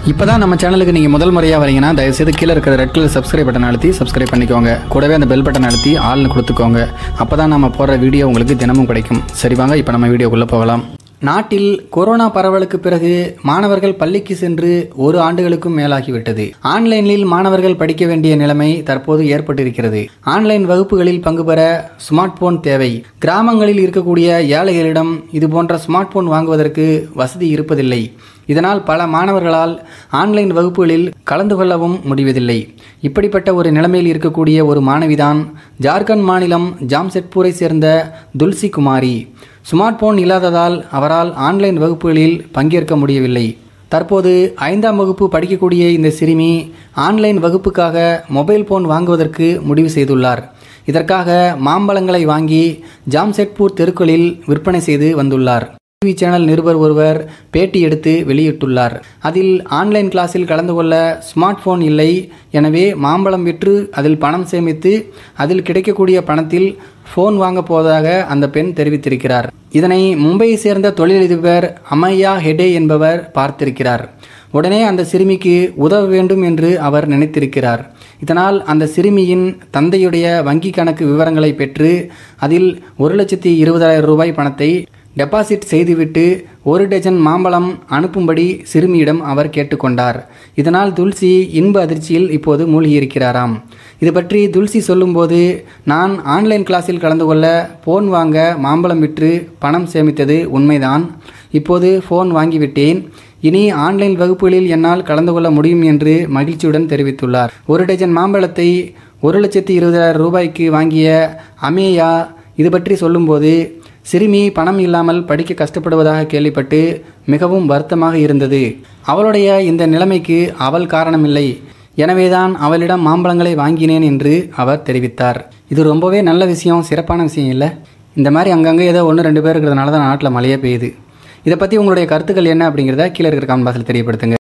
இப்போ தான் நம்ம சேனலுக்கு நீங்கள் முதல் முறையாக வரீங்கன்னா தயவுசெய்து கீழே இருக்கிற ரெட் கலர் சப்ஸ்கிரைப் பட்டன் அழுத்தி சப்ஸ்கிரைப் பண்ணிக்கோங்க கூடவே அந்த பெல் பட்டன் அழுத்தி ஆள்னு கொடுத்துக்கோங்க அப்போ தான் நம்ம போடுற வீடியோ உங்களுக்கு தினமும் கிடைக்கும் சரி வாங்க இப்போ நம்ம வீடியோக்குள்ளே போகலாம் நாட்டில் கொரோனா பரவலுக்கு பிறகு மாணவர்கள் பள்ளிக்கு சென்று ஒரு ஆண்டுகளுக்கும் மேலாகிவிட்டது ஆன்லைனில் மாணவர்கள் படிக்க வேண்டிய நிலைமை தற்போது ஏற்பட்டிருக்கிறது ஆன்லைன் வகுப்புகளில் பங்கு பெற ஸ்மார்ட் போன் தேவை கிராமங்களில் இருக்கக்கூடிய ஏழைகளிடம் இது போன்ற ஸ்மார்ட் போன் வாங்குவதற்கு வசதி இருப்பதில்லை இதனால் பல மாணவர்களால் ஆன்லைன் வகுப்புகளில் கலந்து கொள்ளவும் முடிவதில்லை இப்படிப்பட்ட ஒரு நிலைமையில் இருக்கக்கூடிய ஒரு மாணவிதான் ஜார்க்கண்ட் மாநிலம் ஜாம்செட்பூரை சேர்ந்த துல்சி குமாரி ஸ்மார்ட் போன் இல்லாததால் அவரால் ஆன்லைன் வகுப்புகளில் பங்கேற்க முடியவில்லை தற்போது ஐந்தாம் வகுப்பு படிக்கக்கூடிய இந்த சிறுமி ஆன்லைன் வகுப்புக்காக மொபைல் போன் வாங்குவதற்கு முடிவு செய்துள்ளார் இதற்காக மாம்பழங்களை வாங்கி ஜாம்செட்பூர் தெருக்களில் விற்பனை செய்து வந்துள்ளார் டிவி சேனல் நிருபர் ஒருவர் பேட்டி எடுத்து வெளியிட்டுள்ளார் அதில் ஆன்லைன் கிளாஸில் கலந்து கொள்ள ஸ்மார்ட் போன் இல்லை எனவே மாம்பழம் விற்று அதில் பணம் சேமித்து அதில் கிடைக்கக்கூடிய பணத்தில் ஃபோன் வாங்க போவதாக அந்த பெண் தெரிவித்திருக்கிறார் இதனை மும்பையை சேர்ந்த தொழிலதிபர் அமையா ஹெடே என்பவர் பார்த்திருக்கிறார் உடனே அந்த சிறுமிக்கு உதவ வேண்டும் என்று அவர் நினைத்திருக்கிறார் இதனால் அந்த சிறுமியின் தந்தையுடைய வங்கி கணக்கு விவரங்களை பெற்று அதில் ஒரு லட்சத்தி இருபதாயிரம் ரூபாய் பணத்தை டெபாசிட் செய்துவிட்டு ஒரு டஜன் மாம்பழம் அனுப்பும்படி சிறுமியிடம் அவர் கேட்டுக்கொண்டார் இதனால் துல்சி இன்ப அதிர்ச்சியில் இப்போது மூழ்கியிருக்கிறாராம் இது பற்றி துல்சி சொல்லும்போது நான் ஆன்லைன் கிளாஸில் கலந்து கொள்ள ஃபோன் வாங்க மாம்பழம் விற்று பணம் சேமித்தது உண்மைதான் இப்போது ஃபோன் வாங்கிவிட்டேன் இனி ஆன்லைன் வகுப்புகளில் என்னால் கலந்து கொள்ள முடியும் என்று மகிழ்ச்சியுடன் தெரிவித்துள்ளார் ஒரு டஜன் மாம்பழத்தை ஒரு லட்சத்தி இருபதாயிரம் ரூபாய்க்கு வாங்கிய அமேயா இது பற்றி சொல்லும்போது சிறுமி பணம் இல்லாமல் படிக்க கஷ்டப்படுவதாக கேள்விப்பட்டு மிகவும் வருத்தமாக இருந்தது அவளுடைய இந்த நிலைமைக்கு அவள் காரணமில்லை எனவேதான் அவளிடம் மாம்பழங்களை வாங்கினேன் என்று அவர் தெரிவித்தார் இது ரொம்பவே நல்ல விஷயம் சிறப்பான விஷயம் இல்லை இந்த மாதிரி அங்கங்கே ஏதோ ஒன்று ரெண்டு பேர் இருக்கிறதுனால தான் நாட்டில் மழையே பெய்யுது இதை பற்றி உங்களுடைய கருத்துக்கள் என்ன அப்படிங்கிறத கீழே இருக்கிற காமெண்ட் பாக்ஸில் தெரியப்படுத்துங்க